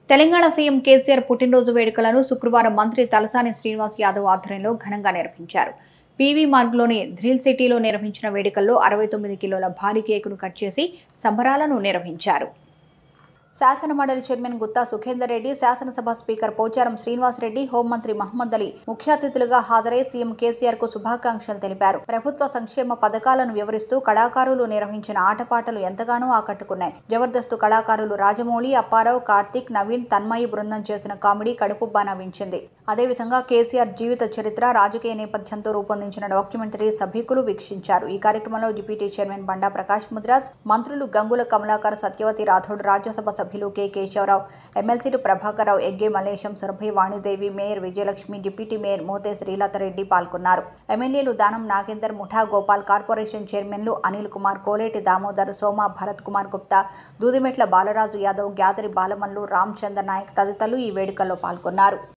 Telangana CM KCR పుట్టినరోజు వేడుకలను శుక్రవారం మంత్రి తలసాని శ్రీనివాస్ యాదవ్ ఆధ్వర్యంలో ఘనంగా నిర్వహించారు పీవీ మార్గ్లోని థ్రిల్ సిటీలో నిర్వహించిన వేడుకల్లో అరవై తొమ్మిది కిలోల భారీ కేకును కట్ చేసి సంబరాలను నిర్వహించారు శాసన మండలి చైర్మన్ గుత్తా సుఖేందర్ రెడ్డి శాసనసభ స్పీకర్ పోచారం శ్రీనివాస్ రెడ్డి హోంమంత్రి మహమ్మద్ అలీ ముఖ్య అతిథులుగా హాజరై సీఎం కేసీఆర్ కు శుభాకాంక్షలు తెలిపారు ప్రభుత్వ సంక్షేమ పథకాలను వివరిస్తూ కళాకారులు నిర్వహించిన ఆటపాటలు ఎంతగానో ఆకట్టుకున్నాయి జబర్దస్త్ కళాకారులు రాజమౌళి అప్పారావు కార్తీక్ నవీన్ తన్మయి బృందం చేసిన కామెడీ కడుపుబ్బా నవ్వించింది అదేవిధంగా కేసీఆర్ జీవిత చరిత్ర రాజకీయ నేపథ్యంతో రూపొందించిన డాక్యుమెంటరీ సభికులు వీక్షించారు ఈ కార్యక్రమంలో డిప్యూటీ చైర్మన్ బండా ప్రకాష్ ముద్రాజ్ మంత్రులు గంగుల కమలాకర్ సత్యవతి రాథోడ్ రాజ్యసభ సభ్యులు కె కేశవరావు ఎమ్మెల్సీలు Prabhakar Rao Egge Mallesham Surabhi Vanidevi mayor Vijayalakshmi deputy mayor Mothe Srilatha Reddy పాల్గొన్నారు ఎమ్మెల్యేలు దానం నాగేందర్ ముఠా గోపాల్ కార్పొరేషన్ చైర్మన్లు అనిల్ కుమార్ కోలేటి దామోదర్ సోమా భరత్ కుమార్ గుప్తా దూదిమెట్ల బాలరాజు యాదవ్ గ్యాదరి బాలమల్లు రామచంద్ర నాయక్ తదితరులు ఈ వేడుకల్లో పాల్గొన్నారు